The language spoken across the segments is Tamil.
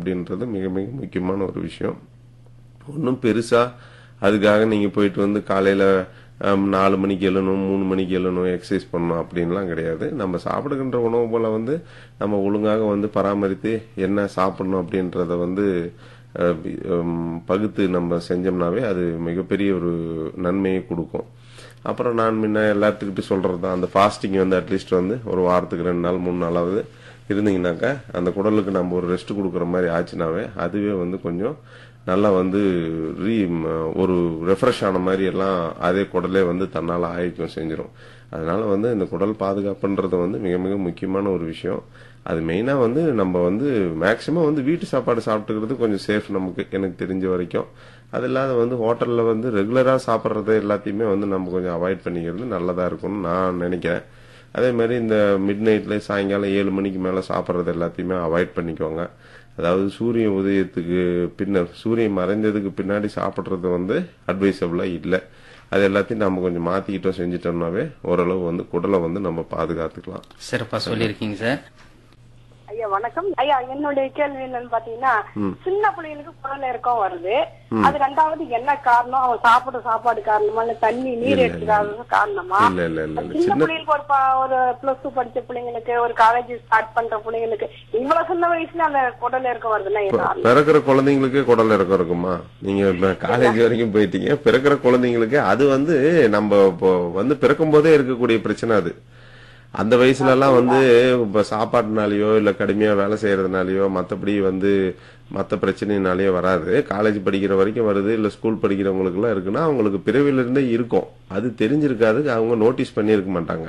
அப்படின்றது மிக மிக முக்கியமான ஒரு விஷயம் ஒன்றும் பெருசா அதுக்காக நீங்க போயிட்டு வந்து காலையில ஹம், நாலு மணிக்கு எழணும் மூணு மணிக்கு எழணும் எக்ஸசைஸ் பண்ணணும் அப்படின்லாம் கிடையாது நம்ம சாப்பிடுகின்ற உணவு போல வந்து நம்ம ஒழுங்காக வந்து பராமரித்து என்ன சாப்பிடணும் அப்படின்றத வந்து அஹ், பி- ஹம், பகுத்து நம்ம செஞ்சோம்னாவே அது மிகப்பெரிய ஒரு நன்மையை கொடுக்கும் அப்புறம் நான் முன்ன எல்லாத்துக்கிட்டும் சொல்றது தான் அந்த ஃபாஸ்டிங் வந்து அட்லீஸ்ட் வந்து ஒரு வாரத்துக்கு ரெண்டு நாள் மூணு நாளாவது இருந்தீங்கன்னாக்கா அந்த குடலுக்கு நம்ம ஒரு ரெஸ்ட் கொடுக்குற மாதிரி ஆச்சுனாவே அதுவே வந்து கொஞ்சம் நல்லா வந்து ரீ ம, ஒரு ரெஃப்ரெஷ் ஆன மாதிரி எல்லாம் அதே குடலே வந்து தன்னால் ஆயிக்கும் செஞ்சிடும் அதனால வந்து இந்த குடல் பாதுகாப்புன்றது வந்து மிக மிக முக்கியமான ஒரு விஷயம் அது மெயினாக வந்து நம்ம வந்து மேக்சிமம் வந்து வீட்டு சாப்பாடு சாப்பிட்டுக்கிறது கொஞ்சம் சேஃப் நமக்கு எனக்கு தெரிஞ்ச வரைக்கும் அது இல்லாத வந்து ஹோட்டலில் வந்து ரெகுலராக சாப்பிட்றது எல்லாத்தையுமே வந்து நம்ம கொஞ்சம் அவாய்ட் பண்ணிக்கிறது நல்லதாக இருக்கும்னு நான் நினைக்கிறேன் அதே மாதிரி இந்த மிட் நைட்ல சாயங்காலம் ஏழு மணிக்கு மேலே சாப்பிட்றது எல்லாத்தையுமே அவாய்ட் பண்ணிக்கோங்க அதாவது சூரிய உதயத்துக்கு பின்னர் சூரியன் மறைஞ்சதுக்கு பின்னாடி சாப்பிட்றது வந்து அட்வைசபிளாக இல்லை அது எல்லாத்தையும் நம்ம கொஞ்சம் மாற்றிக்கிட்டோம் செஞ்சிட்டோம்னாவே ஓரளவு வந்து குடலை வந்து நம்ம பாதுகாத்துக்கலாம் சிறப்பா சொல்லியிருக்கீங்க சார் ஐயா வணக்கம் ஐயா என்னுடைய கேள்வி என்னன்னு பாத்தீங்கன்னா சின்ன பிள்ளைங்களுக்கு குடல் இறக்கம் வருது அது ரெண்டாவது என்ன காரணம் அவன் சாப்பிடுற சாப்பாடு காரணமா இல்ல தண்ணி நீர் எடுத்துக்காத காரணமா இல்ல இல்ல இல்ல இல்ல சின்ன சின்ன பிள்ளைங்களுக்கு ஒரு ப- ஒரு பிளஸ் டூ படிச்ச பிள்ளைங்களுக்கு ஒரு காலேஜ் ஸ்டார்ட் பண்ற பிள்ளைங்களுக்கு இவ்வளவு சின்ன வயசுல அந்த குடல் இறக்கம் வருதுன்னா என்ன காரணம்? பிறக்கிற குழந்தைங்களுக்கு குடல் இறக்கம் இருக்குமா நீங்க காலேஜ் வரைக்கும் போயிட்டீங்க பிறக்கிற குழந்தைங்களுக்கு அது வந்து நம்ம இப்போ வந்து பிறக்கும் போதே இருக்கக்கூடிய பிரச்சனை அது அந்த வயசுல எல்லாம் வந்து இப்ப சாப்பாட்டுனாலயோ இல்ல கடுமையா வேலை செய்யறதுனாலயோ மத்தபடி வந்து மத்த பிரச்சனைனாலயோ வராது காலேஜ் படிக்கிற வரைக்கும் வருது இல்ல ஸ்கூல் படிக்கிறவங்களுக்கு எல்லாம் இருக்குன்னா அவங்களுக்கு பிறவில இருந்தே இருக்கும் அது தெரிஞ்சிருக்காது அவங்க நோட்டீஸ் பண்ணியிருக்க மாட்டாங்க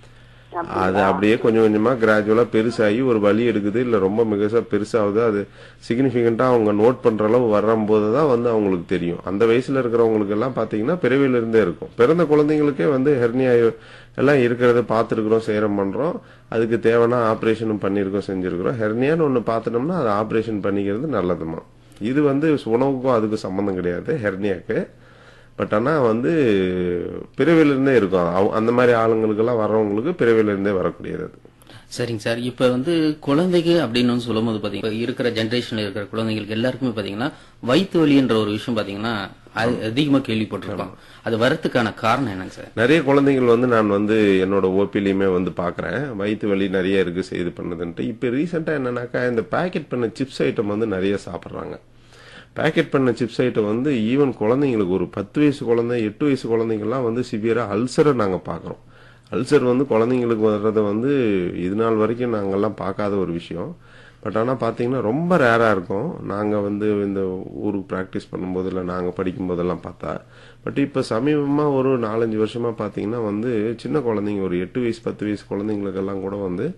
அது அப்படியே கொஞ்சம் கொஞ்சமா கிராஜுவலா பெருசாகி ஒரு வலி எடுக்குது இல்ல ரொம்ப மிகசா பெருசாகுது அது சிக்னிபிகண்டா அவங்க நோட் பண்ற அளவு வரும்போது தான் வந்து அவங்களுக்கு தெரியும் அந்த வயசுல இருக்கிறவங்களுக்கு எல்லாம் பாத்தீங்கன்னா பிறவில இருந்தே இருக்கும் பிறந்த குழந்தைங்களுக்கே வந்து ஹெர்னியா எல்லாம் இருக்கிறத பார்த்துருக்குறோம் சேரம் பண்றோம் அதுக்கு தேவையான ஆபரேஷனும் பண்ணியிருக்கோம் செஞ்சிருக்கிறோம் ஹெர்னியான்னு ஒண்ணு பார்த்துட்டோம்னா அதை ஆபரேஷன் பண்ணிக்கிறது நல்லதுமா இது வந்து உணவுக்கும் அதுக்கும் சம்பந்தம் கிடையாது ஹெர்னியாக்கு பட் ஆனா வந்து பிறவில இருந்தே இருக்கும் அவ- அந்த மாதிரி ஆளுங்களுக்கெல்லாம் வர்றவங்களுக்கு பிறவில இருந்தே வரக்கூடியது அது. சரிங்க சார் இப்ப வந்து குழந்தைங்க அப்படின்னு வந்து சொல்லும்போது பாத்தீங்கன்னா இப்ப இருக்கிற ஜெனரேஷன்ல இருக்கிற குழந்தைங்களுக்கு எல்லாருக்குமே பாத்தீங்கன்னா வயிற்று வலின்ற ஒரு விஷயம் பாத்தீங்கன்னா அது அதிகமா கேள்விப்பட்டிருக்கோம் அது வரதுக்கான காரணம் என்னங்க சார் நிறைய குழந்தைகள் வந்து நான் வந்து என்னோட ஓபிலையுமே வந்து பாக்குறேன் வயிற்று வலி நிறைய இருக்கு செய்து பண்ணுதுன்ட்டு இப்ப ரீசெண்டா என்னன்னாக்கா இந்த பேக்கெட் பண்ண சிப்ஸ் ஐட்டம் வந்து நிறைய சாப்பிடுறாங்க பேக்கெட் பண்ண சிப்ஸ் ஐட்டம் வந்து ஈவன் குழந்தைங்களுக்கு ஒரு பத்து வயசு குழந்தை எட்டு வயசு குழந்தைங்கலாம் வந்து சிவியரா அல்சரை நாங்க பாக்குறோம் அல்சர் வந்து குழந்தைங்களுக்கு வர்றதை வந்து இது நாள் வரைக்கும் நாங்கெல்லாம் பார்க்காத ஒரு விஷயம் பட் ஆனால் பார்த்தீங்கன்னா ரொம்ப ரேராக இருக்கும் நாங்கள் வந்து இந்த ஊருக்கு ப்ராக்டிஸ் பண்ணும்போது இல்லை நாங்கள் படிக்கும்போதெல்லாம் பார்த்தா பட் இப்போ சமீபமாக ஒரு நாலஞ்சு வருஷமாக பார்த்தீங்கன்னா வந்து சின்ன குழந்தைங்க ஒரு எட்டு வயசு பத்து வயசு குழந்தைங்களுக்கெல்லாம் கூட வந்து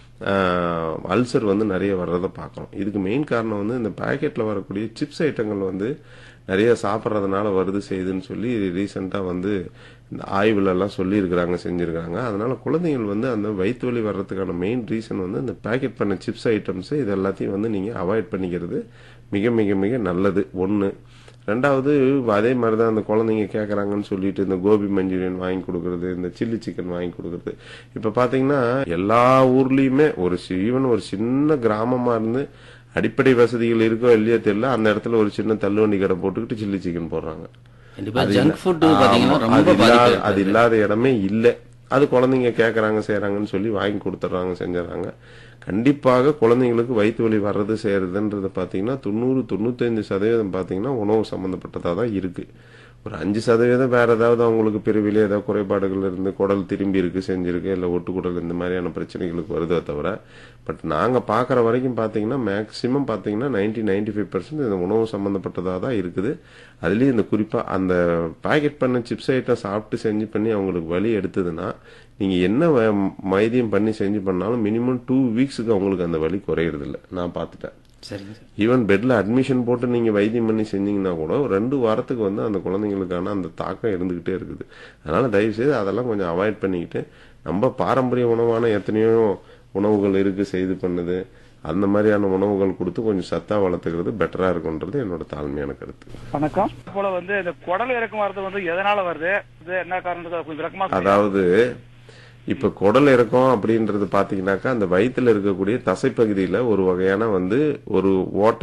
அல்சர் வந்து நிறைய வர்றதை பார்க்குறோம் இதுக்கு மெயின் காரணம் வந்து இந்த பாக்கெட்டில் வரக்கூடிய சிப்ஸ் ஐட்டங்கள் வந்து நிறைய சாப்பிட்றதுனால வருது செய்யுதுன்னு சொல்லி ரீசெண்டாக வந்து இந்த ஆய்வுல எல்லாம் சொல்லியிருக்கிறாங்க செஞ்சிருக்காங்க அதனால குழந்தைகள் வந்து அந்த வயிற்று வலி வர்றதுக்கான மெயின் ரீசன் வந்து இந்த பேக்கெட் பண்ண சிப்ஸ் ஐட்டம்ஸ் இது எல்லாத்தையும் வந்து நீங்கள் அவாய்ட் பண்ணிக்கிறது மிக மிக மிக நல்லது ஒன்று ரெண்டாவது அதே மாதிரி தான் அந்த குழந்தைங்க கேட்குறாங்கன்னு சொல்லிட்டு இந்த கோபி மஞ்சூரியன் வாங்கி கொடுக்கறது இந்த சில்லி சிக்கன் வாங்கி கொடுக்கறது இப்போ பார்த்தீங்கன்னா எல்லா ஊர்லேயுமே ஒரு ஈவன் ஒரு சின்ன கிராமமாக இருந்து அடிப்படை வசதிகள் இருக்கோ இல்லையோ தெரியல அந்த இடத்துல ஒரு சின்ன தள்ளுவண்டி கடை போட்டுக்கிட்டு சில்லி சிக்கன் போடுறாங்க கண்டிப்பா அது ஜங்க் இல்ல- ஃபுட் ஆமா, பாத்தீங்கன்னா அது ரொம்ப இல்லாத- பாதிப்பு அது ஏற்படுது. இல்லாத இடமே இல்ல அது குழந்தைங்க கேக்குறாங்க செய்யறாங்கன்னு சொல்லி வாங்கி கொடுத்துட்றாங்க செஞ்சுறாங்க கண்டிப்பாக குழந்தைங்களுக்கு வயிற்று வலி வர்றது செய்யறதுன்றது பாத்தீங்கன்னா தொண்ணூறு தொண்ணூத்தைந்து சதவீதம் பாத்தீங்கன்னா உணவு சம்பந்தப்பட்டதா தான் இருக்கு ஒரு அஞ்சு சதவீதம் வேற ஏதாவது அவங்களுக்கு பிரிவிலே ஏதாவது குறைபாடுகள் இருந்து குடல் திரும்பி இருக்கு செஞ்சிருக்கு இல்ல ஒட்டுக்குடல் இந்த மாதிரியான பிரச்சனைகளுக்கு வருதே தவிர பட் நாங்க பாக்குற வரைக்கும் பாத்தீங்கன்னா மேக்சிமம் பாத்தீங்கன்னா நைன்டி நைன்டி ஃபைவ் இந்த உணவு சம்பந்தப்பட்டதா தான் இருக்குது அதுலயும் இந்த குறிப்பா அந்த பாக்கெட் பண்ண சிப்ஸ் ஐட்டம் சாப்பிட்டு செஞ்சு பண்ணி அவங்களுக்கு வலி எடுத்ததுன்னா நீங்க என்ன வ- வைத்தியம் பண்ணி செஞ்சு பண்ணாலும் மினிமம் டூ வீக்ஸுக்கு அவங்களுக்கு அந்த வலி குறையறது இல்ல நான் பார்த்துட்டேன் சரிங்க சார் ஈவன் பெட்ல அட்மிஷன் போட்டு நீங்க வைத்தியம் பண்ணி செஞ்சீங்கன்னா கூட ஒரு ரெண்டு வாரத்துக்கு வந்து அந்த குழந்தைங்களுக்கான அந்த தாக்கம் இருந்துகிட்டே இருக்குது அதனால தயவு செய்து அதெல்லாம் கொஞ்சம் அவாய்ட் பண்ணிக்கிட்டு நம்ம பாரம்பரிய உணவான எத்தனையோ உணவுகள் இருக்கு செய்து பண்ணுது அந்த மாதிரியான உணவுகள் கொடுத்து கொஞ்சம் சத்தா வளர்த்துக்கிறது பெட்டரா இருக்கும்ன்றது என்னோட தாழ்மையான கருத்து வணக்கம் போல வந்து இந்த குடல் இறக்கம் வர்றது வந்து எதனால வருது இது என்ன காரணத்துக்கு கொஞ்சம் விளக்கமா சொல்லுங்க. அதாவது இப்ப குடல் இறக்கம் அப்படின்றது பாத்தீங்கன்னாக்கா அந்த வயித்துல இருக்கக்கூடிய தசைப்பகுதியில ஒரு வகையான வந்து ஒரு ஓட்டை